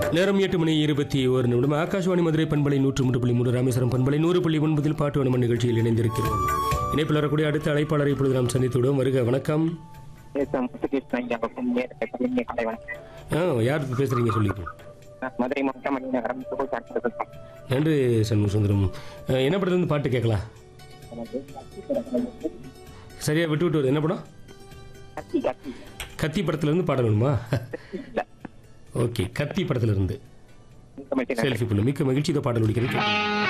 நேரம் எட்டு மணி இருபத்தி ஒரு நிமிடம் ஆகாஷ்வாணி மதுரை பண்பலை நூற்று மூன்று புள்ளி மூன்று ராமேஸ்வரம் பண்பலை நூறு புள்ளி ஒன்பதில் பாட்டு வனமன் நிகழ்ச்சியில் இணைந்திருக்கிறோம் இணைப்பில் வரக்கூடிய அடுத்த அழைப்பாளரை இப்பொழுது நாம் சந்தித்து விடுவோம் வருக வணக்கம் முத்துகிருஷ்ணன் ஐயா பக்கம் கலைவன் கலைவன் ஆ யார் பேசுறீங்க சொல்லிக்கணும் மதுரை மாவட்டம் மணிநகரம் சுகல் சார்ந்திருக்கும் நன்றி சண்முக சுந்தரம் அஹ், என்ன படத்துலேருந்து பாட்டு கேட்கலாம் சரியா விட்டு விட்டு வருது என்ன படம் கத்தி கத்தி கத்தி படத்துலேருந்து பாட வேணுமா ஓகே கத்தி படத்துலேருந்து இந்த மட்டும் செல்ஃபி பண்ணு மிக்க மகிழ்ச்சி இதை பாடல் முடிக்கிறது